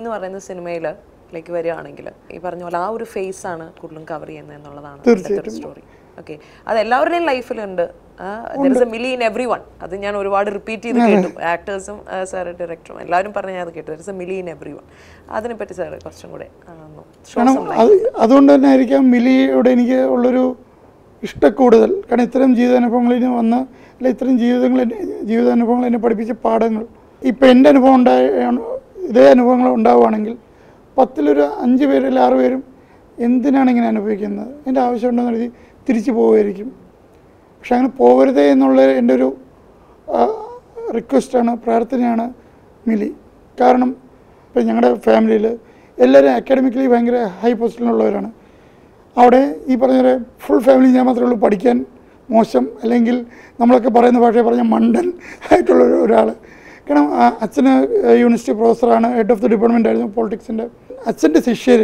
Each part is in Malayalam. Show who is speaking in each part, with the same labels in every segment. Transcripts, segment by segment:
Speaker 1: എന്ന് പറയുന്ന സിനിമയിൽ ലേക്ക് വരികയാണെങ്കിൽ ഈ പറഞ്ഞ പോലെ ആ ഒരു ഫേസ് ആണ് കൂടുതലും കവർ ചെയ്യുന്നത് എന്നുള്ളതാണ് സ്റ്റോറി ഓക്കെ അത് എല്ലാവരുടെയും ലൈഫിലുണ്ട് മിലി ഇൻ എവറി വൺ അത് ഞാൻ ഒരുപാട് റിപ്പീറ്റ് ചെയ്ത് കേട്ടു ആക്ടേഴ്സും സാർ ഡയറക്ടറും എല്ലാവരും പറഞ്ഞ് ഞാൻ അത് കേട്ടു there is a Mili in everyone അതിനെപ്പറ്റി സാർ കുറച്ചും കൂടെ ആ, ഒന്ന് show
Speaker 2: കാരണം
Speaker 1: some light.
Speaker 2: അത് അതുകൊണ്ട് തന്നെ ആയിരിക്കാം മിലിയോട് എനിക്ക് ഉള്ളൊരു ഇഷ്ടക്കൂടുതൽ കാരണം ഇത്തരം ജീവിതാനുഭവങ്ങളിൽ നിന്ന് വന്ന് അല്ല ഇത്തരം ജീവിതങ്ങൾ എന്നെ- ജീവിതാനുഭവങ്ങൾ എന്നെ പഠിപ്പിച്ച പാഠങ്ങൾ ഇപ്പം എൻ്റെ അനുഭവം ഉണ്ടായ ഇതേ അനുഭവങ്ങൾ ഉണ്ടാവുകയാണെങ്കിൽ പത്തിലൊരു അഞ്ച് പേര് അല്ലെങ്കിൽ ആറ് പേരും എന്തിനാണ് ഇങ്ങനെ അനുഭവിക്കുന്നത് എൻ്റെ ആവശ്യമുണ്ടെന്ന് കരുതി തിരിച്ചു പോവുമായിരിക്കും പക്ഷെ അങ്ങനെ പോകരുതേ എന്നുള്ള എൻ്റെ ഒരു റിക്വസ്റ്റാണ് പ്രാർത്ഥനയാണ് മിലി കാരണം ഇപ്പം ഞങ്ങളുടെ ഫാമിലിയിൽ എല്ലാവരും അക്കാഡമിക്കലി ഭയങ്കര ഹൈ പൊസിഷനിലുള്ളവരാണ് അവിടെ ഈ പറഞ്ഞ പോലെ ഫുൾ ഫാമിലി ഞാൻ മാത്രമേ ഉള്ളൂ പഠിക്കാൻ മോശം അല്ലെങ്കിൽ നമ്മളൊക്കെ പറയുന്ന ഭാഷയെ പറഞ്ഞ മണ്ടൻ ആയിട്ടുള്ള ഒരു- ഒരാൾ കാരണം ആ അച്ഛന് യൂണിവേഴ്സിറ്റി പ്രൊഫസറാണ് ഹെഡ് ഓഫ് ദി ഡിപ്പാർട്ട്മെൻ്റ് ആയിരുന്നു പൊളിറ്റിക്സിൻ്റെ അച്ഛൻ്റെ ശിഷ്യർ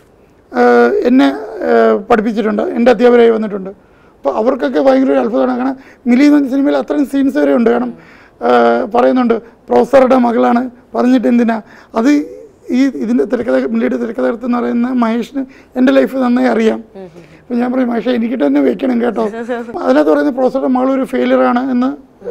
Speaker 2: എന്നെ ആ, പഠിപ്പിച്ചിട്ടുണ്ട് എൻ്റെ അധ്യാപകരായി വന്നിട്ടുണ്ട് അപ്പോൾ അവർക്കൊക്കെ ഭയങ്കര ഒരു അത്ഭുതമാണ് കാരണം മിലി എന്ന് പറഞ്ഞ സിനിമയിൽ അത്രയും സീൻസ് വരെ ഉണ്ട് കാരണം ആ, പറയുന്നുണ്ട് പ്രൊഫസറുടെ മകളാണ് പറഞ്ഞിട്ട് എന്തിനാ അത് ഈ ഇതിൻ്റെ തിരക്കഥ മില്ലിയുടെ തിരക്കഥകൃത്ത് എന്ന് പറയുന്ന മഹേഷിന് എൻ്റെ ലൈഫ് നന്നായി അറിയാം അപ്പോൾ ഞാൻ പറയും മഹേഷ് എനിക്ക് തന്നെ വെക്കണം കേട്ടോ അതിനകത്ത് പറയുന്ന പ്രൊഫസറുടെ മകൾ ഒരു ഫെയിലിയറാണ് എന്ന്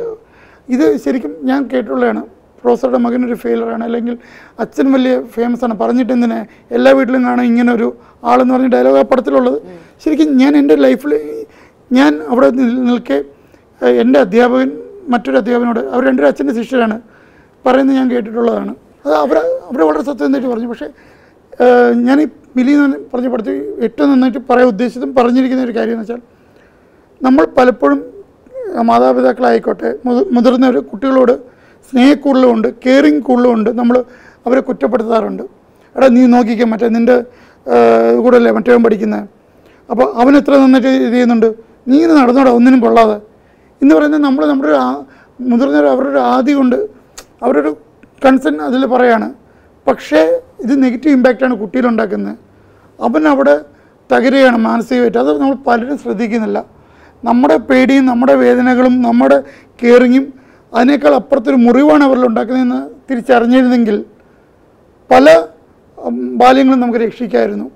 Speaker 2: ഇത് ശരിക്കും ഞാൻ കേട്ടുള്ളതാണ് പ്രൊഫസറുടെ മകനൊരു ഫെയിലറാണ് അല്ലെങ്കിൽ അച്ഛൻ വലിയ ഫേമസ് ആണ് പറഞ്ഞിട്ട് എന്തിനാ എല്ലാ വീട്ടിലും കാണാം ഇങ്ങനെ ഒരു ആളെന്ന് പറഞ്ഞ ഡയലോഗ് ആ പടത്തിലുള്ളത് ശരിക്കും ഞാൻ എൻ്റെ ലൈഫിൽ ഞാൻ അവിടെ നിൽ- നിൽക്കെ ഏഹ്, എൻ്റെ അധ്യാപകൻ മറ്റൊരു അധ്യാപകനോട് അവർ രണ്ടുപേരും അച്ഛൻ്റെ ശിഷ്യരാണ് പറയുന്നത് ഞാൻ കേട്ടിട്ടുള്ളതാണ് അത് അവർ അവർ വളരെ സത്യസന്ധമായിട്ട് പറഞ്ഞു പക്ഷേ ഏഹ്, ഞാൻ ഈ മിലി എന്ന് പറഞ്ഞ പടത്തിൽ ഏറ്റവും നന്നായിട്ട് പറയാൻ ഉദ്ദേശിച്ചതും പറഞ്ഞിരിക്കുന്ന ഒരു കാര്യം എന്ന് വെച്ചാൽ നമ്മൾ പലപ്പോഴും അഹ് മാതാപിതാക്കളായിക്കോട്ടെ മുതി- മുതിർന്നവർ കുട്ടികളോട് സ്നേഹക്കൂടുതലുമുണ്ട് കെയറിങ് കൂടുതലുമുണ്ട് നമ്മൾ അവരെ കുറ്റപ്പെടുത്താറുണ്ട് എടാ നീ നോക്കിക്കാൻ മറ്റേ നിൻ്റെ കൂടെ അല്ലേ മറ്റേവൻ പഠിക്കുന്നത് അപ്പോൾ അവൻ എത്ര നന്നായിട്ട് ഇത് ചെയ്യുന്നുണ്ട് നീ ഇങ്ങനെ നടന്നോടാ ഒന്നിനും കൊള്ളാതെ എന്ന് പറയുന്നത് നമ്മൾ നമ്മുടെ ഒരു ആ- മുതിർന്നവർ അവരുടെ ഒരു ആദി കൊണ്ട് അവരൊരു കൺസേൺ അതിൽ പറയാണ് പക്ഷേ ഇത് നെഗറ്റീവ് ഇമ്പാക്റ്റാണ് കുട്ടിയിലുണ്ടാക്കുന്നത് അവൻ അവിടെ തകരുകയാണ് മാനസികമായിട്ട് അത് നമ്മൾ പലരും ശ്രദ്ധിക്കുന്നില്ല നമ്മുടെ പേടിയും നമ്മുടെ വേദനകളും നമ്മുടെ കെയറിങ്ങും അതിനേക്കാൾ അപ്പുറത്തൊരു മുറിവാണ് അവരിൽ ഉണ്ടാക്കുന്നതെന്ന് തിരിച്ചറിഞ്ഞിരുന്നെങ്കിൽ പല ഉം, ബാല്യങ്ങളും നമുക്ക് രക്ഷിക്കാമായിരുന്നു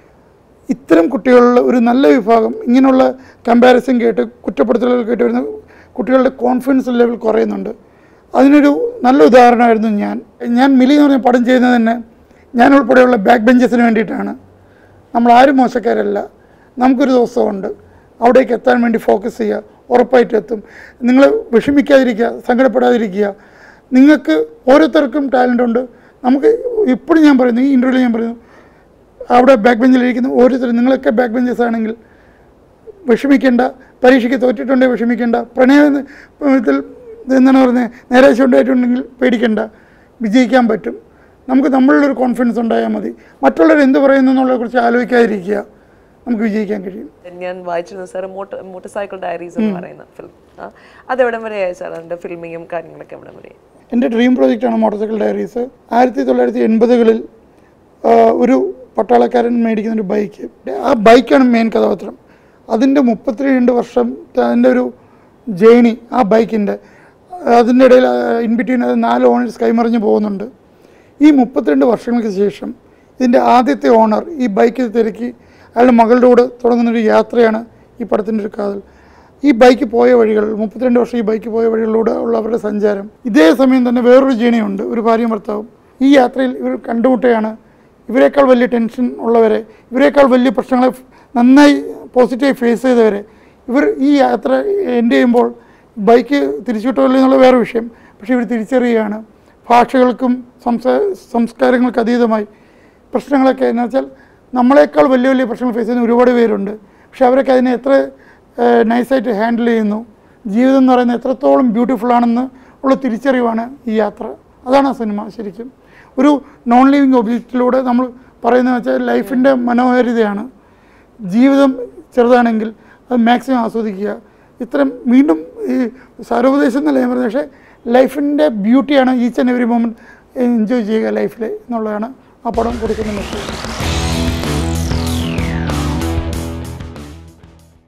Speaker 2: ഇത്തരം കുട്ടികളുടെ ഒരു നല്ല വിഭാഗം ഇങ്ങനെയുള്ള കമ്പാരിസൺ കേട്ട് കുറ്റപ്പെടുത്തലുകൾ കേട്ട് വരുന്ന കുട്ടികളുടെ കോൺഫിഡൻസ് ലെവൽ കുറയുന്നുണ്ട് അതിനൊരു നല്ല ഉദാഹരണമായിരുന്നു ഞാൻ ഞാൻ മിലി എന്ന് പറഞ്ഞ പടം ചെയ്യുന്നത് തന്നെ ഞാൻ ഉൾപ്പെടെയുള്ള ബാക്ക് ബെഞ്ചസിന് വേണ്ടിയിട്ടാണ് നമ്മൾ ആരും മോശക്കാരല്ല നമുക്കൊരു ദിവസമുണ്ട് അവിടേക്ക് എത്താൻ വേണ്ടി ഫോക്കസ് ചെയ്യുക ഉറപ്പായിട്ട് എത്തും നിങ്ങൾ വിഷമിക്കാതിരിക്കുക സങ്കടപ്പെടാതിരിക്കുക നിങ്ങൾക്ക് ഓരോരുത്തർക്കും ടാലൻ്റ് ഉണ്ട് നമുക്ക് ഇപ്പോഴും ഞാൻ പറയുന്നു ഈ ഇൻ്റർവ്യൂവിൽ ഞാൻ പറയുന്നു അവിടെ ബാക്ക് ബെഞ്ചിലിരിക്കുന്ന ഓരോരുത്തരും നിങ്ങളൊക്കെ ബാക്ക് ബെഞ്ചസ് ആണെങ്കിൽ വിഷമിക്കേണ്ട പരീക്ഷയ്ക്ക് തോറ്റിട്ടുണ്ടെങ്കിൽ വിഷമിക്കേണ്ട പ്രണയത്തിൽ എന്താണ് പറയുന്നത് നേരാശ ഉണ്ടായിട്ടുണ്ടെങ്കിൽ പേടിക്കേണ്ട വിജയിക്കാൻ പറ്റും നമുക്ക് നമ്മളിലൊരു കോൺഫിഡൻസ് ഉണ്ടായാൽ മതി മറ്റുള്ളവർ എന്ത് പറയുന്നു എന്നുള്ളതിനെക്കുറിച്ച് ആലോചിക്കാതിരിക്കുക നമുക്ക് വിജയിക്കാൻ കഴിയും
Speaker 1: ഞാൻ വായിച്ചിരുന്നു sir motor motorcycle diaries എന്ന് പറയുന്ന ഫിലിം അതെവിടം വരെയായി സാർ അതിന്റെ ഫിൽമിങ്ങും കാര്യങ്ങളൊക്കെ എവിടം വരെയായി
Speaker 2: എൻ്റെ ഡ്രീം പ്രോജക്റ്റാണ് മോട്ടോർ സൈക്കിൾ ഡയറീസ് ആയിരത്തി തൊള്ളായിരത്തി എൺപതുകളിൽ ഒരു പട്ടാളക്കാരൻ മേടിക്കുന്ന ഒരു ബൈക്ക് ആ ബൈക്കാണ് മെയിൻ കഥാപാത്രം അതിൻ്റെ മുപ്പത്തിരണ്ട് വർഷം അതിൻ്റെ ഒരു ജേണി ആ ബൈക്കിൻ്റെ അതിൻ്റെ ഇടയിൽ ഇൻ ബിറ്റ്വീൻ അത് നാല് ഓണേഴ്സ് കൈമറിഞ്ഞ് പോകുന്നുണ്ട് ഈ മുപ്പത്തിരണ്ട് വർഷങ്ങൾക്ക് ശേഷം ഇതിൻ്റെ ആദ്യത്തെ ഓണർ ഈ ബൈക്ക് തിരക്കി അയാളുടെ മകളുടെ കൂടെ തുടങ്ങുന്നൊരു യാത്രയാണ് ഈ പടത്തിൻ്റെ ഒരു കാതൽ ഈ ബൈക്ക് പോയ വഴികൾ മുപ്പത്തിരണ്ട് വർഷം ഈ ബൈക്ക് പോയ വഴികളിലൂടെ ഉള്ള അവരുടെ സഞ്ചാരം ഇതേ സമയം തന്നെ വേറൊരു ജേണിയുണ്ട് ഒരു ഭാര്യയും ഭർത്താവും ഈ യാത്രയിൽ ഇവർ കണ്ടുമുട്ടുകയാണ് ഇവരെക്കാൾ വലിയ ടെൻഷൻ ഉള്ളവരെ ഇവരെക്കാൾ വലിയ പ്രശ്നങ്ങളെ ഫ് നന്നായി പോസിറ്റീവായി ഫേസ് ചെയ്തവരെ ഇവർ ഈ യാത്ര എൻഡ് ചെയ്യുമ്പോൾ ബൈക്ക് തിരിച്ചുവിട്ടില്ല എന്നുള്ള വേറെ വിഷയം പക്ഷേ ഇവർ തിരിച്ചറിയുകയാണ് ഭാഷകൾക്കും സംസാ സംസ്കാരങ്ങൾക്ക് അതീതമായി പ്രശ്നങ്ങളൊക്കെ എന്ന് വെച്ചാൽ നമ്മളെക്കാൾ വലിയ വലിയ പ്രശ്നങ്ങൾ ഫേസ് ചെയ്യുന്ന ഒരുപാട് പേരുണ്ട് പക്ഷെ അവരൊക്കെ അതിനെ എത്ര നൈസായിട്ട് ഹാൻഡിൽ ചെയ്യുന്നു ജീവിതം എന്ന് പറയുന്നത് എത്രത്തോളം ബ്യൂട്ടിഫുൾ ആണെന്ന് ഉള്ള തിരിച്ചറിവാണ് ഈ യാത്ര അതാണ് ആ സിനിമ ശരിക്കും ഒരു നോൺ ലിവിങ് ഒബ്ജക്റ്റിലൂടെ നമ്മൾ പറയുന്നത് വെച്ചാൽ ലൈഫിൻ്റെ മനോഹാരിതയാണ് ജീവിതം ചെറുതാണെങ്കിൽ അത് മാക്സിമം ആസ്വദിക്കുക ഇത്തരം വീണ്ടും ഈ സാരോപദേശം എന്നല്ല ഞാൻ പറയുന്നത് പക്ഷേ ലൈഫിൻ്റെ ബ്യൂട്ടിയാണ് each and every moment enjoy ചെയ്യുക ലൈഫിൽ എന്നുള്ളതാണ് ആ പടം കൊടുക്കുന്ന മെസ്സേജ്